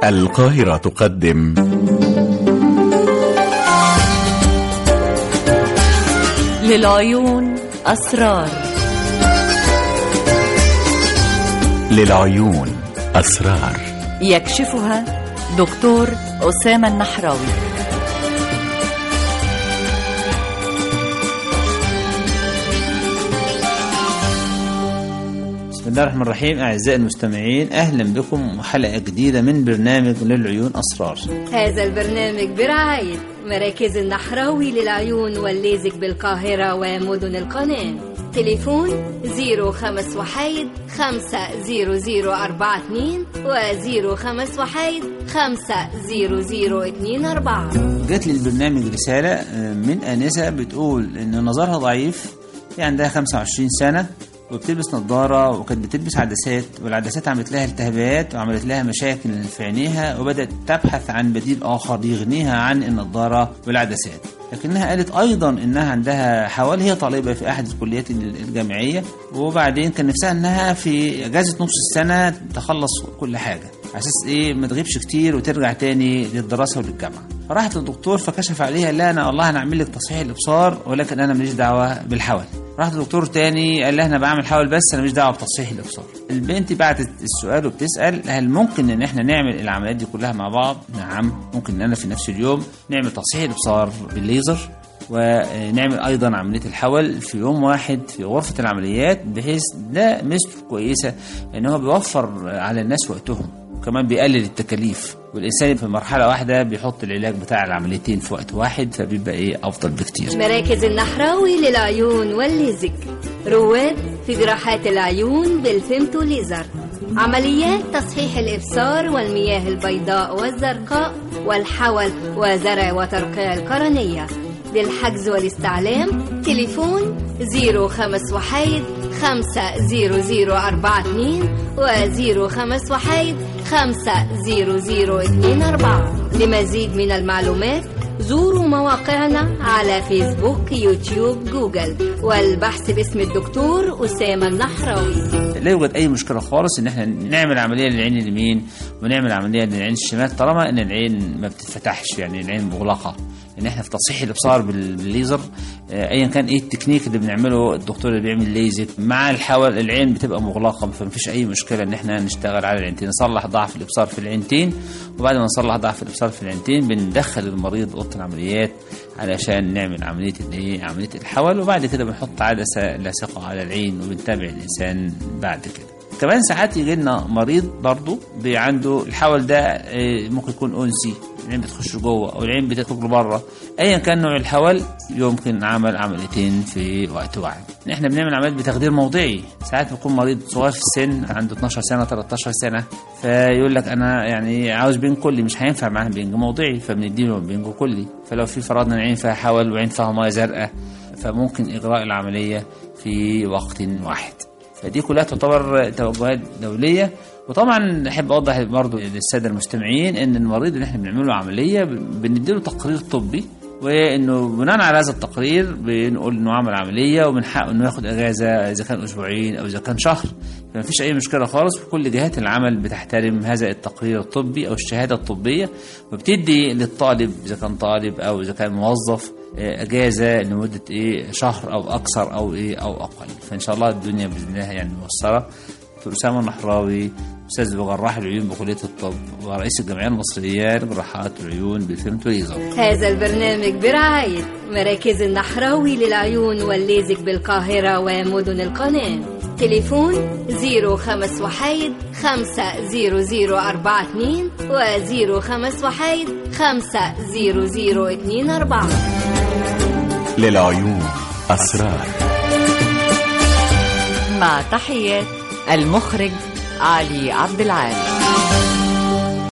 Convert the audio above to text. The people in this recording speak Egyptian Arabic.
القاهرة تقدم للعيون أسرار للعيون أسرار يكشفها دكتور أسامة النحراوي بسم الله الرحمن الرحيم أعزائي المستمعين أهلا بكم وحلقة جديدة من برنامج للعيون أسرار هذا البرنامج برعاية مراكز النحراوي للعيون والليزك بالقاهرة ومدن القناة تليفون 05 وحيد 50042 و 05 وحيد 50024 جات لي البرنامج رسالة آه، من آنسة بتقول إن نظرها ضعيف هي عندها 25 سنة وبتلبس نظارة وكانت بتلبس عدسات والعدسات عملت لها التهابات وعملت لها مشاكل في عينيها وبدأت تبحث عن بديل آخر يغنيها عن النظارة والعدسات لكنها قالت أيضا إنها عندها حوالي هي طالبة في أحد الكليات الجامعية وبعدين كان نفسها إنها في أجازة نص السنة تخلص كل حاجة على اساس ايه ما تغيبش كتير وترجع تاني للدراسه وللجامعه فراحت للدكتور فكشف عليها لا انا والله انا اعمل لك تصحيح الابصار ولكن انا ماليش دعوه بالحول راحت لدكتور تاني قال لها انا بعمل حول بس انا ماليش دعوه بتصحيح الابصار البنت بعتت السؤال وبتسال هل ممكن ان احنا نعمل العمليات دي كلها مع بعض نعم ممكن ان انا في نفس اليوم نعمل تصحيح الابصار بالليزر ونعمل ايضا عمليه الحول في يوم واحد في غرفه العمليات بحيث ده ميزته كويسه ان هو بيوفر على الناس وقتهم وكمان بيقلل التكاليف والانسان في مرحله واحده بيحط العلاج بتاع العمليتين في وقت واحد فبيبقى ايه افضل بكتير مراكز النحراوي للعيون والليزك رواد في جراحات العيون بالفيمتو ليزر عمليات تصحيح الإبصار والمياه البيضاء والزرقاء والحول وزرع وترقيع القرنية للحجز والاستعلام تليفون 05 وحيد 50042 و 05 وحيد 50024 لمزيد من المعلومات زوروا مواقعنا على فيسبوك يوتيوب جوجل والبحث باسم الدكتور أسامة النحراوي لا يوجد اي مشكله خالص ان احنا نعمل عمليه للعين اليمين ونعمل عمليه للعين الشمال طالما ان العين ما بتتفتحش يعني العين مغلقه ان احنا في تصحيح الابصار بال- بالليزر آه، ايا كان ايه التكنيك اللي بنعمله الدكتور اللي بيعمل ليزك مع الحول العين بتبقى مغلقه فمفيش اي مشكله ان احنا نشتغل على العينتين نصلح ضعف الابصار في العينتين وبعد ما نصلح ضعف الابصار في العينتين بندخل المريض اوضه العمليات علشان نعمل عمليه الايه عمليه الحول وبعد كده بنحط عدسه لاصقه على العين وبنتابع الانسان بعد كده كمان ساعات يجي لنا مريض برضه بي- عنده الحول ده آه، ممكن يكون انسي العين بتخش جوه او العين بتخرج لبره ايا كان نوع الحول يمكن عمل عمليتين في وقت واحد احنا بنعمل عمليات بتخدير موضعي ساعات بيكون مريض صغير في السن عنده 12 سنه 13 سنه فيقول لك انا يعني عاوز بين كلي مش هينفع معاه بنج موضعي فبنديله بنج كلي فلو في فرضنا العين فيها حول وعين فيها ميه زرقاء فممكن اجراء العمليه في وقت واحد فدي كلها تعتبر توجهات دوليه وطبعا احب اوضح برضو للساده المستمعين ان المريض اللي احنا بنعمل له عمليه بنديله تقرير طبي وانه بناء على هذا التقرير بنقول انه عمل عمليه ومن حقه انه ياخد اجازه اذا كان اسبوعين او اذا كان شهر فما فيش اي مشكله خالص وكل جهات العمل بتحترم هذا التقرير الطبي او الشهاده الطبيه وبتدي للطالب اذا كان طالب او اذا كان موظف آه، اجازه لمده ايه شهر او اكثر او ايه او اقل فان شاء الله الدنيا باذن الله يعني ميسره دكتور اسامه النحراوي استاذ بجراح العيون بكليه الطب ورئيس الجمعيه المصريه لجراحات العيون بالفيمتو ليزر هذا البرنامج برعاية مراكز النحراوي للعيون والليزك بالقاهرة ومدن القناة تليفون 05 وحيد 50042 و 05 وحيد 50024 للعيون أسرار مع تحيات المخرج علي عبد العال